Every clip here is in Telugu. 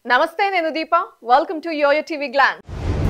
నమస్తే నేను Deepa welcome to YoYo TV గ్లాన్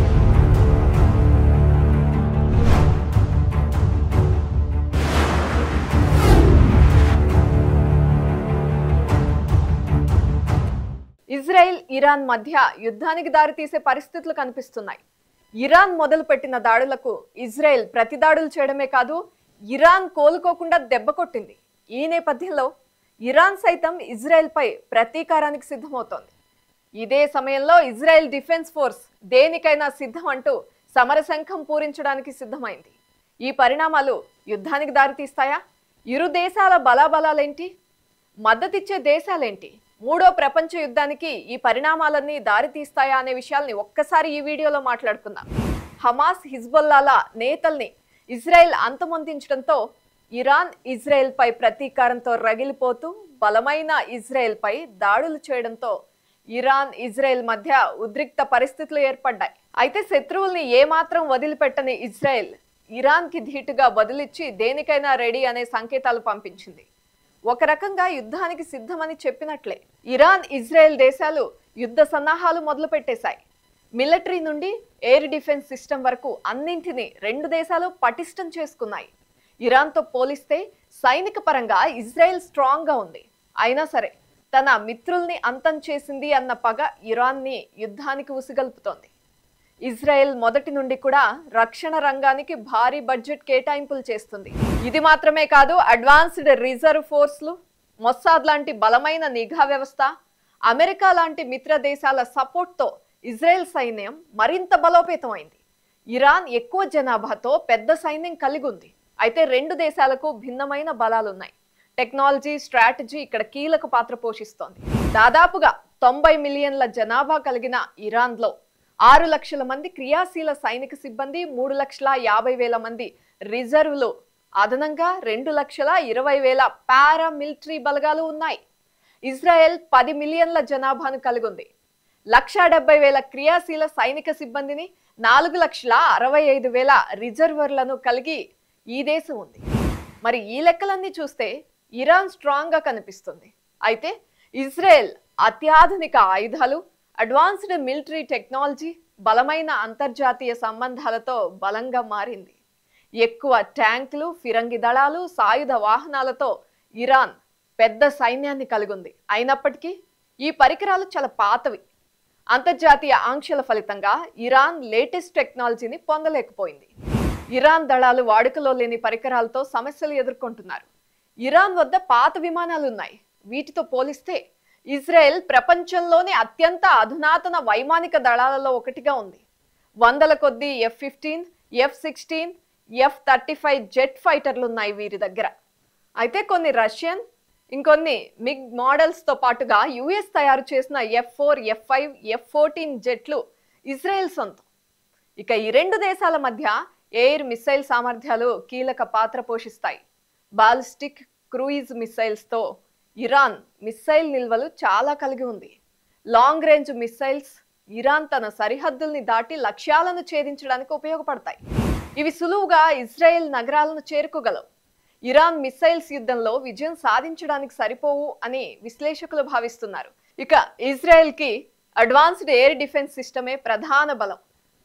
ఇజ్రాయెల్ ఇరాన్ మధ్య యుద్ధానికి దారితీసే పరిస్థితులు కనిపిస్తున్నాయి ఇరాన్ మొదలుపెట్టిన దాడులకు ఇజ్రాయెల్ ప్రతిదాడులు చేయడమే కాదు ఇరాన్ కోలుకోకుండా దెబ్బ కొట్టింది ఈ నేపథ్యంలో ఇరాన్ సైతం ఇజ్రాయెల్పై ప్రతీకారానికి సిద్ధమవుతోంది ఇదే సమయంలో ఇజ్రాయెల్ డిఫెన్స్ ఫోర్స్ దేనికైనా సిద్ధం అంటూ సమరశంఖం పూరించడానికి సిద్ధమైంది ఈ పరిణామాలు యుద్ధానికి దారితీస్తాయా ఇరు దేశాల బలాబలాలేంటి మద్దతిచ్చే దేశాలేంటి మూడో ప్రపంచ యుద్ధానికి ఈ పరిణామాలన్నీ దారితీస్తాయా అనే విషయాల్ని ఒక్కసారి ఈ వీడియోలో మాట్లాడుకుందాం హమాస్ హిజ్బుల్లాల నేతల్ని ఇజ్రాయెల్ అంతమొందించడంతో ఇరాన్ ఇజ్రాయెల్ పై ప్రతీకారంతో రగిలిపోతూ బలమైన ఇజ్రాయెల్ పై దాడులు చేయడంతో ఇరాన్ ఇజ్రాయెల్ మధ్య ఉద్రిక్త పరిస్థితులు ఏర్పడ్డాయి అయితే శత్రువుల్ని ఏమాత్రం వదిలిపెట్టని ఇజ్రాయెల్ ఇరాన్ కి ధీటుగా బదులిచ్చి దేనికైనా రెడీ అనే సంకేతాలు పంపించింది ఒక రకంగా యుద్ధానికి సిద్ధమని చెప్పినట్లే ఇరాన్ ఇజ్రాయెల్ దేశాలు యుద్ధ సన్నాహాలు మొదలు పెట్టేశాయి మిలిటరీ నుండి ఎయిర్ డిఫెన్స్ సిస్టమ్ వరకు అన్నింటినీ రెండు దేశాలు పటిష్టం చేసుకున్నాయి ఇరాన్తో పోలిస్తే సైనిక పరంగా ఇజ్రాయెల్ స్ట్రాంగ్ గా ఉంది అయినా సరే తన మిత్రుల్ని అంతం చేసింది అన్న పగ ఇరాన్ని యుద్ధానికి ఉసిగల్పుతోంది ఇజ్రాయెల్ మొదటి నుండి కూడా రక్షణ రంగానికి భారీ బడ్జెట్ కేటాయింపులు చేస్తుంది ఇది మాత్రమే కాదు అడ్వాన్స్డ్ రిజర్వ్ ఫోర్స్లు మొస్సాద్ లాంటి బలమైన నిఘా వ్యవస్థ అమెరికా లాంటి మిత్ర దేశాల సపోర్ట్తో ఇజ్రాయెల్ సైన్యం మరింత బలోపేతమైంది ఇరాన్ ఎక్కువ జనాభాతో పెద్ద సైన్యం కలిగి ఉంది అయితే రెండు దేశాలకు భిన్నమైన బలాలున్నాయి టెక్నాలజీ స్ట్రాటజీ ఇక్కడ కీలక పాత్ర పోషిస్తోంది దాదాపుగా తొంభై మిలియన్ల జనాభా కలిగిన ఇరాన్లో ఆరు లక్షల మంది క్రియాశీల సైనిక సిబ్బంది మూడు లక్షల యాభై వేల మంది రిజర్వ్లు అదనంగా రెండు లక్షల ఇరవై వేల పారామిలిటరీ బలగాలు ఉన్నాయి ఇజ్రాయెల్ పది మిలియన్ల జనాభాను కలిగి ఉంది లక్షా డెబ్బై వేల క్రియాశీల సైనిక సిబ్బందిని నాలుగు లక్షల అరవై ఐదు వేల రిజర్వర్లను కలిగి ఈ దేశం ఉంది మరి ఈ లెక్కలన్నీ చూస్తే ఇరాన్ స్ట్రాంగ్ గా కనిపిస్తుంది అయితే ఇజ్రాయెల్ అత్యాధునిక ఆయుధాలు అడ్వాన్స్డ్ మిలిటరీ టెక్నాలజీ బలమైన అంతర్జాతీయ సంబంధాలతో బలంగా మారింది ఎక్కువ ట్యాంకులు ఫిరంగి దళాలు సాయుధ వాహనాలతో ఇరాన్ పెద్ద సైన్యాన్ని కలిగి ఉంది అయినప్పటికీ ఈ పరికరాలు చాలా పాతవి అంతర్జాతీయ ఆంక్షల ఫలితంగా ఇరాన్ లేటెస్ట్ టెక్నాలజీని పొందలేకపోయింది ఇరాన్ దళాలు వాడుకలో లేని పరికరాలతో సమస్యలు ఎదుర్కొంటున్నారు ఇరాన్ వద్ద పాత విమానాలు ఉన్నాయి వీటితో పోలిస్తే ఇజ్రాయెల్ ప్రపంచంలోనే అత్యంత అధునాతన వైమానిక దళాలలో ఒకటిగా ఉంది వందల కొద్దీ F fifteen F sixteen F thirty five jet ఫైటర్లు ఉన్నాయి వీరి దగ్గర అయితే కొన్ని రష్యన్ ఇంకొన్ని మిగ్ మోడల్స్తో పాటుగా యుఎస్ తయారు చేసిన F four F five F fourteen జెట్లు ఇజ్రాయెల్ సొంతం ఇక ఈ రెండు దేశాల మధ్య ఎయిర్ మిసైల్ సామర్థ్యాలు కీలక పాత్ర పోషిస్తాయి బాలిస్టిక్ క్రూయిజ్ మిసైల్స్తో ఇరాన్ మిస్సైల్ నిల్వలు చాలా కలిగి ఉంది లాంగ్ రేంజ్ మిస్సైల్స్ ఇరాన్ తన సరిహద్దుల్ని దాటి లక్ష్యాలను ఛేదించడానికి ఉపయోగపడతాయి ఇవి సులువుగా ఇజ్రాయెల్ నగరాలను చేరుకోగలవు ఇరాన్ మిస్సైల్స్ యుద్ధంలో విజయం సాధించడానికి సరిపోవు అని విశ్లేషకులు భావిస్తున్నారు ఇక ఇజ్రాయెల్కి అడ్వాన్స్డ్ ఎయిర్ డిఫెన్స్ సిస్టమే ప్రధాన బలం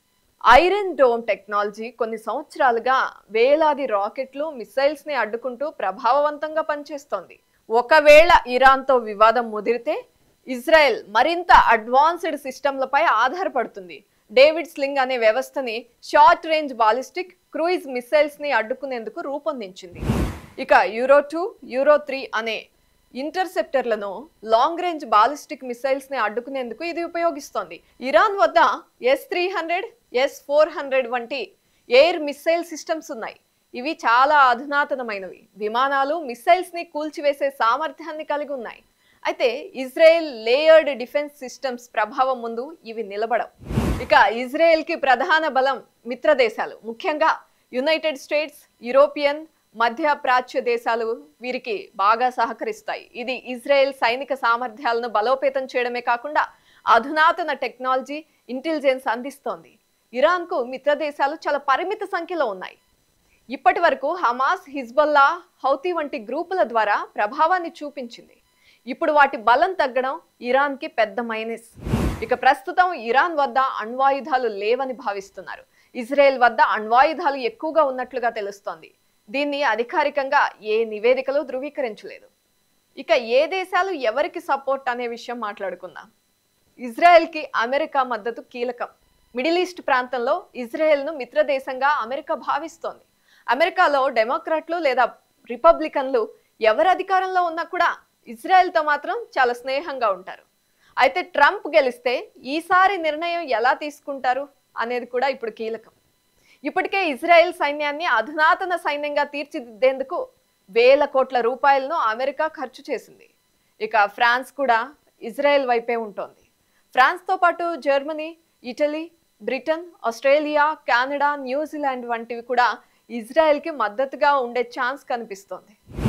ఐరన్ డోమ్ టెక్నాలజీ కొన్ని సంవత్సరాలుగా వేలాది రాకెట్లు మిసైల్స్ ని అడ్డుకుంటూ ప్రభావవంతంగా పనిచేస్తోంది ఒకవేళ ఇరాన్తో వివాదం ముదిరితే ఇజ్రాయెల్ మరింత అడ్వాన్స్డ్ సిస్టంలపై ఆధారపడుతుంది డేవిడ్ స్లింగ్ అనే వ్యవస్థని short range ballistic cruise missiles ని అడ్డుకునేందుకు రూపొందించింది ఇక యూరో టూ యూరో త్రీ అనే ఇంటర్సెప్టర్లను లాంగ్ రేంజ్ బాలిస్టిక్ మిసైల్స్ ని అడ్డుకునేందుకు ఇది ఉపయోగిస్తోంది ఇరాన్ వద్ద S three hundred S four hundred వంటి ఎయిర్ మిసైల్ సిస్టమ్స్ ఉన్నాయి ఇవి చాలా అధునాతనమైనవి విమానాలు మిసైల్స్ ని కూల్చివేసే సామర్థ్యాన్ని కలిగి ఉన్నాయి అయితే ఇజ్రాయెల్ లేయర్డ్ డిఫెన్స్ సిస్టమ్స్ ప్రభావం ముందు ఇవి నిలబడవు ఇక ఇజ్రాయెల్ కి ప్రధాన బలం మిత్ర దేశాలు ముఖ్యంగా యునైటెడ్ స్టేట్స్ యూరోపియన్ మధ్య ప్రాచ్య దేశాలు వీరికి బాగా సహకరిస్తాయి ఇది ఇజ్రాయెల్ సైనిక సామర్థ్యాలను బలోపేతం చేయడమే కాకుండా అధునాతన టెక్నాలజీ ఇంటెలిజెన్స్ అందిస్తోంది ఇరాన్కు మిత్ర దేశాలు చాలా పరిమిత సంఖ్యలో ఉన్నాయి ఇప్పటి వరకు హమాస్ హిజ్బుల్లా హౌతీ వంటి గ్రూపుల ద్వారా ప్రభావాన్ని చూపించింది ఇప్పుడు వాటి బలం తగ్గడం ఇరాన్కి పెద్ద మైనస్ ఇక ప్రస్తుతం ఇరాన్ వద్ద అణ్వాయుధాలు లేవని భావిస్తున్నారు ఇజ్రాయెల్ వద్ద అణ్వాయుధాలు ఎక్కువగా ఉన్నట్లుగా తెలుస్తోంది దీన్ని అధికారికంగా ఏ నివేదికలు ధృవీకరించలేదు ఇక ఏ దేశాలు ఎవరికి సపోర్ట్ అనే విషయం మాట్లాడుకుందాం ఇజ్రాయెల్కి అమెరికా మద్దతు కీలకం మిడిల్ ఈస్ట్ ప్రాంతంలో ఇజ్రాయెల్ను మిత్ర దేశంగా అమెరికా భావిస్తోంది అమెరికాలో డెమోక్రాట్లు లేదా రిపబ్లికన్లు ఎవరు అధికారంలో ఉన్నా కూడా ఇజ్రాయెల్తో మాత్రం చాలా స్నేహంగా ఉంటారు అయితే ట్రంప్ గెలిస్తే ఈసారి నిర్ణయం ఎలా తీసుకుంటారు అనేది కూడా ఇప్పుడు కీలకం ఇప్పటికే ఇజ్రాయెల్ సైన్యాన్ని అధునాతన సైన్యంగా తీర్చిదిద్దేందుకు వేల కోట్ల రూపాయలను అమెరికా ఖర్చు చేసింది ఇక ఫ్రాన్స్ కూడా ఇజ్రాయెల్ వైపే ఉంటోంది ఫ్రాన్స్తో పాటు Germany Italy Britain Australia Canada New Zealand వంటివి కూడా ఇజ్రాయెల్కి మద్దతుగా ఉండే ఛాన్స్ కనిపిస్తోంది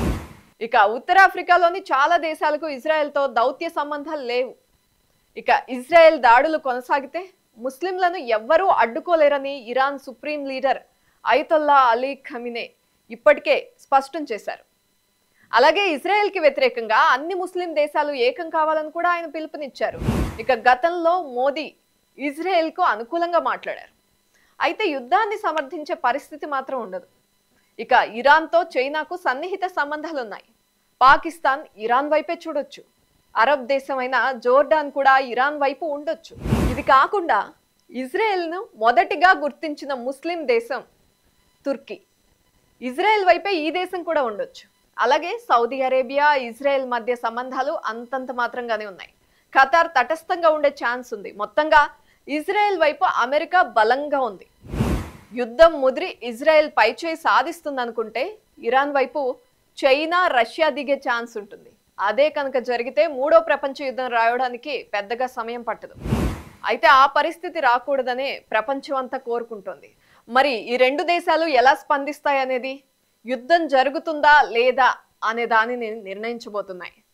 ఇక ఉత్తరాఫ్రికాలోని చాలా దేశాలకు ఇజ్రాయెల్తో దౌత్య సంబంధాలు లేవు ఇక ఇజ్రాయెల్ దాడులు కొనసాగితే ముస్లింలను ఎవ్వరూ అడ్డుకోలేరని Iran supreme leader Ayatollah Ali Khamenei ఇప్పటికే స్పష్టం చేశారు అలాగే ఇజ్రాయెల్కి వ్యతిరేకంగా అన్ని ముస్లిం దేశాలు ఏకం కావాలని కూడా ఆయన పిలుపునిచ్చారు ఇక గతంలో మోదీ ఇజ్రాయెల్కు అనుకూలంగా మాట్లాడారు అయితే యుద్ధాన్ని సమర్థించే పరిస్థితి మాత్రం ఉండదు ఇక ఇరాన్తో చైనాకు సన్నిహిత సంబంధాలు ఉన్నాయి పాకిస్తాన్ ఇరాన్ వైపే చూడొచ్చు అరబ్ దేశమైన జోర్డాన్ కూడా ఇరాన్ వైపు ఉండొచ్చు ఇది కాకుండా ఇజ్రాయెల్ను మొదటిగా గుర్తించిన ముస్లిం దేశం తుర్కీ ఇజ్రాయెల్ వైపే ఈ దేశం కూడా ఉండొచ్చు అలాగే సౌదీ అరేబియా ఇజ్రాయెల్ మధ్య సంబంధాలు అంతంత మాత్రంగానే ఉన్నాయి ఖతార్ తటస్థంగా ఉండే ఛాన్స్ ఉంది మొత్తంగా ఇజ్రాయెల్ వైపు అమెరికా బలంగా ఉంది యుద్ధం ముదిరి ఇజ్రాయెల్ పైచేయి సాధిస్తుందనుకుంటే ఇరాన్ వైపు చైనా రష్యా దిగే ఛాన్స్ ఉంటుంది అదే కనుక జరిగితే మూడో ప్రపంచ యుద్ధం రావడానికి పెద్దగా సమయం పట్టదు అయితే ఆ పరిస్థితి రాకూడదనే ప్రపంచం అంతా కోరుకుంటోంది మరి ఈ రెండు దేశాలు ఎలా స్పందిస్తాయనేది యుద్ధం జరుగుతుందా లేదా అనే దానిని నిర్ణయించబోతున్నాయి